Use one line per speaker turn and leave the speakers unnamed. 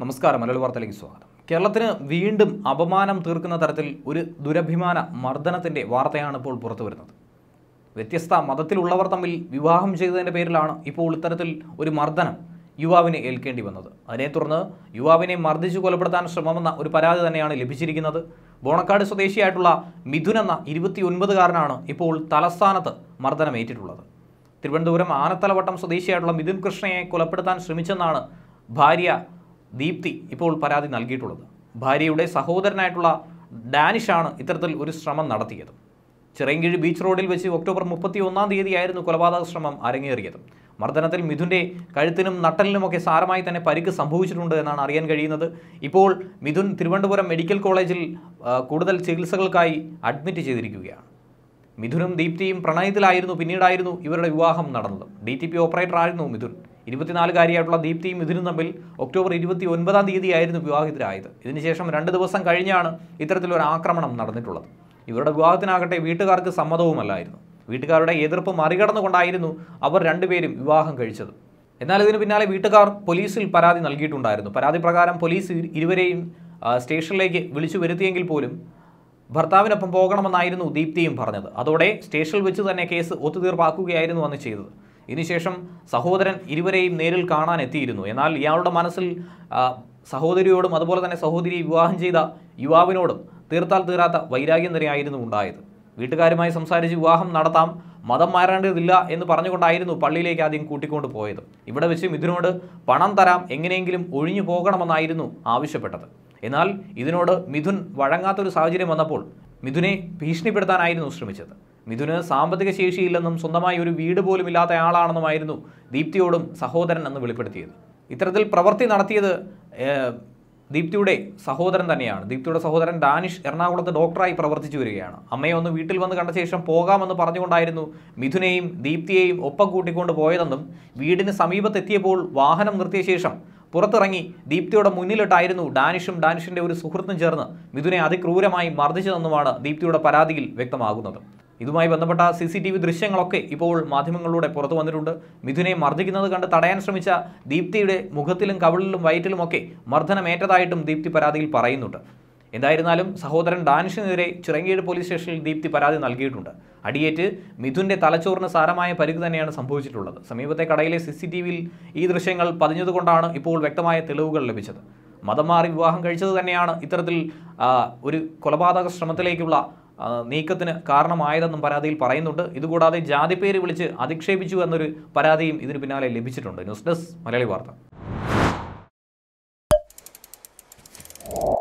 നമസ്കാരം മലയാളി വാർത്തയിലേക്ക് സ്വാഗതം കേരളത്തിന് വീണ്ടും അപമാനം തീർക്കുന്ന തരത്തിൽ ഒരു ദുരഭിമാന മർദ്ദനത്തിൻ്റെ വാർത്തയാണ് ഇപ്പോൾ പുറത്തു വരുന്നത് വ്യത്യസ്ത മതത്തിലുള്ളവർ തമ്മിൽ വിവാഹം ചെയ്തതിൻ്റെ പേരിലാണ് ഇപ്പോൾ ഇത്തരത്തിൽ ഒരു മർദ്ദനം യുവാവിനെ ഏൽക്കേണ്ടി വന്നത് അതിനെ തുടർന്ന് യുവാവിനെ മർദ്ദിച്ചു കൊലപ്പെടുത്താൻ ശ്രമമെന്ന ഒരു പരാതി തന്നെയാണ് ലഭിച്ചിരിക്കുന്നത് ബോണക്കാട് സ്വദേശിയായിട്ടുള്ള മിഥുൻ എന്ന ഇരുപത്തിയൊൻപതുകാരനാണ് ഇപ്പോൾ തലസ്ഥാനത്ത് മർദ്ദനമേറ്റിട്ടുള്ളത് തിരുവനന്തപുരം ആനത്തലവട്ടം സ്വദേശിയായിട്ടുള്ള മിഥുൻ കൃഷ്ണയെ കൊലപ്പെടുത്താൻ ശ്രമിച്ചെന്നാണ് ഭാര്യ ദീപ്തി ഇപ്പോൾ പരാതി നൽകിയിട്ടുള്ളത് ഭാര്യയുടെ സഹോദരനായിട്ടുള്ള ഡാനിഷാണ് ഇത്തരത്തിൽ ഒരു ശ്രമം നടത്തിയത് ചിറയൻകീഴ് ബീച്ച് റോഡിൽ വെച്ച് ഒക്ടോബർ മുപ്പത്തി ഒന്നാം തീയതിയായിരുന്നു കൊലപാതക ശ്രമം അരങ്ങേറിയത് മർദ്ദനത്തിൽ മിഥുൻ്റെ കഴുത്തിനും നട്ടലിനുമൊക്കെ സാരമായി തന്നെ പരിക്ക് സംഭവിച്ചിട്ടുണ്ട് എന്നാണ് അറിയാൻ കഴിയുന്നത് ഇപ്പോൾ മിഥുൻ തിരുവനന്തപുരം മെഡിക്കൽ കോളേജിൽ ആ, കൂടുതൽ ചികിത്സകൾക്കായി അഡ്മിറ്റ് ചെയ്തിരിക്കുകയാണ് മിഥുനും ദീപ്തിയും പ്രണയത്തിലായിരുന്നു പിന്നീടായിരുന്നു ഇവരുടെ വിവാഹം നടന്നത് ഡി ടി പി ഓപ്പറേറ്റർ ആയിരുന്നു മിഥുൻ ഇരുപത്തിനാലുകാരിയായിട്ടുള്ള ദീപ്തിയും മിഥുനും തമ്മിൽ ഒക്ടോബർ ഇരുപത്തി ഒൻപതാം തീയതിയായിരുന്നു വിവാഹിതരായത് ഇതിനുശേഷം രണ്ട് ദിവസം കഴിഞ്ഞാണ് ഇത്തരത്തിലൊരു ആക്രമണം നടന്നിട്ടുള്ളത് ഇവരുടെ വിവാഹത്തിനാകട്ടെ വീട്ടുകാർക്ക് സമ്മതവുമല്ലായിരുന്നു വീട്ടുകാരുടെ എതിർപ്പ് മറികടന്നുകൊണ്ടായിരുന്നു അവർ രണ്ടുപേരും വിവാഹം കഴിച്ചത് എന്നാൽ ഇതിന് പിന്നാലെ വീട്ടുകാർ പോലീസിൽ പരാതി നൽകിയിട്ടുണ്ടായിരുന്നു പരാതി പ്രകാരം പോലീസ് ഇരു- ഇരുവരെയും ആ, സ്റ്റേഷനിലേക്ക് വിളിച്ചു വരുത്തിയെങ്കിൽ പോലും ഭർത്താവിനൊപ്പം പോകണമെന്നായിരുന്നു ദീപ്തിയും പറഞ്ഞത് അതോടെ സ്റ്റേഷനിൽ വെച്ച് തന്നെ കേസ് ഒത്തുതീർപ്പാക്കുകയായിരുന്നു അന്ന് ചെയ്തത് ഇതിനുശേഷം സഹോദരൻ ഇരുവരെയും നേരിൽ കാണാൻ എത്തിയിരുന്നു എന്നാൽ ഇയാളുടെ മനസ്സിൽ ആ, സഹോദരിയോടും അതുപോലെ തന്നെ സഹോദരിയെ വിവാഹം ചെയ്ത യുവാവിനോടും തീർത്താൽ തീരാത്ത വൈരാഗ്യം തന്നെയായിരുന്നു ഉണ്ടായത് വീട്ടുകാരുമായി സംസാരിച്ച് വിവാഹം നടത്താം മതം മാറേണ്ടതില്ല എന്ന് പറഞ്ഞുകൊണ്ടായിരുന്നു പള്ളിയിലേക്ക് ആദ്യം കൂട്ടിക്കൊണ്ട് പോയത് ഇവിടെ വെച്ച് മിഥുനോട് പണം തരാം എങ്ങനെയെങ്കിലും ഒഴിഞ്ഞു പോകണമെന്നായിരുന്നു ആവശ്യപ്പെട്ടത് എന്നാൽ ഇതിനോട് മിഥുൻ വഴങ്ങാത്തൊരു സാഹചര്യം വന്നപ്പോൾ മിഥുനെ ഭീഷണിപ്പെടുത്താനായിരുന്നു ശ്രമിച്ചത് മിഥുന് സാമ്പത്തിക ശേഷിയില്ലെന്നും സ്വന്തമായി ഒരു വീട് പോലും ഇല്ലാത്ത ആളാണെന്നുമായിരുന്നു ദീപ്തിയോടും സഹോദരൻ എന്ന് വെളിപ്പെടുത്തിയത് ഇത്തരത്തിൽ പ്രവൃത്തി നടത്തിയത് ഏഹ്, ദീപ്തിയുടെ സഹോദരൻ തന്നെയാണ് ദീപ്തിയുടെ സഹോദരൻ ഡാനിഷ് എറണാകുളത്ത് ഡോക്ടറായി പ്രവർത്തിച്ചു വരികയാണ് അമ്മയെ ഒന്ന് വീട്ടിൽ വന്ന് കണ്ട ശേഷം പോകാമെന്ന് പറഞ്ഞുകൊണ്ടായിരുന്നു മിഥുനെയും ദീപ്തിയെയും ഒപ്പം കൂട്ടിക്കൊണ്ട് പോയതെന്നും വീടിന് സമീപത്തെത്തിയപ്പോൾ വാഹനം നിർത്തിയ ശേഷം പുറത്തിറങ്ങി ദീപ്തിയുടെ മുന്നിലിട്ടായിരുന്നു ഡാനിഷും ഡാനിഷിന്റെ ഒരു സുഹൃത്തും ചേർന്ന് മിഥുനെ അതിക്രൂരമായി മർദ്ദിച്ചതെന്നുമാണ് ദീപ്തിയുടെ പരാതിയിൽ വ്യക്തമാകുന്നത് ഇതുമായി ബന്ധപ്പെട്ട സി സി ടി വി ദൃശ്യങ്ങളൊക്കെ ഇപ്പോൾ മാധ്യമങ്ങളിലൂടെ പുറത്തു വന്നിട്ടുണ്ട് മിഥുനെ മർദ്ദിക്കുന്നത് കണ്ട് തടയാൻ ശ്രമിച്ച ദീപ്തിയുടെ മുഖത്തിലും കവിളിലും വയറ്റിലുമൊക്കെ മർദ്ദനമേറ്റതായിട്ടും ദീപ്തി പരാതിയിൽ പറയുന്നുണ്ട് എന്തായിരുന്നാലും സഹോദരൻ ഡാനിഷിനെതിരെ ചിറങ്കീഴ് പോലീസ് സ്റ്റേഷനിൽ ദീപ്തി പരാതി നൽകിയിട്ടുണ്ട് അടിയേറ്റ് മിഥുന്റെ തലച്ചോറിന് സാരമായ പരിക്ക് തന്നെയാണ് സംഭവിച്ചിട്ടുള്ളത് സമീപത്തെ കടയിലെ സി സി ടി വിയിൽ ഈ ദൃശ്യങ്ങൾ പതിഞ്ഞതുകൊണ്ടാണ് ഇപ്പോൾ വ്യക്തമായ തെളിവുകൾ ലഭിച്ചത് മതം മാറി വിവാഹം കഴിച്ചത് തന്നെയാണ് ഇത്തരത്തിൽ ആ, ഒരു കൊലപാതക ശ്രമത്തിലേക്കുള്ള ആ, നീക്കത്തിന് കാരണമായതെന്നും പരാതിയിൽ പറയുന്നുണ്ട് ഇതുകൂടാതെ ജാതിപ്പേര് വിളിച്ച് അധിക്ഷേപിച്ചു എന്നൊരു പരാതിയും ഇതിന് പിന്നാലെ ലഭിച്ചിട്ടുണ്ട് ന്യൂസ് ഡെസ്ക് മലയാളി വാർത്ത